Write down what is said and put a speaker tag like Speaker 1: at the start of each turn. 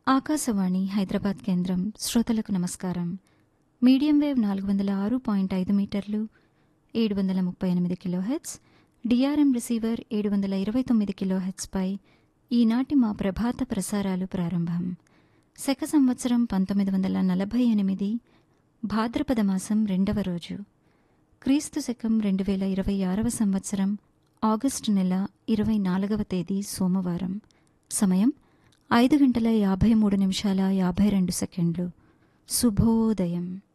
Speaker 1: ఆకాశవాణి హైదరాబాద్ కేంద్రం శ్రోతలకు నమస్కారం మీడియం వేవ్ నాలుగు వందల ఆరు పాయింట్ ఐదు మీటర్లు ఏడు వందల ముప్పై ఎనిమిది కిలోహెట్స్ డిఆర్ఎం రిసీవర్ ఏడు వందల ఇరవై తొమ్మిది కిలోహెట్స్పై ఈనాటి మా ప్రభాత ప్రసారాలు ప్రారంభం శక సంవత్సరం పంతొమ్మిది వందల నలభై ఎనిమిది భాద్రపద మాసం రెండవ రోజు క్రీస్తు శకం రెండు వేల ఇరవై ఆరవ సంవత్సరం ఆగస్టు నెల ఇరవై నాలుగవ తేదీ సోమవారం సమయం ఐదు గంటల యాభై మూడు నిమిషాల యాభై రెండు సెకండ్లు శుభోదయం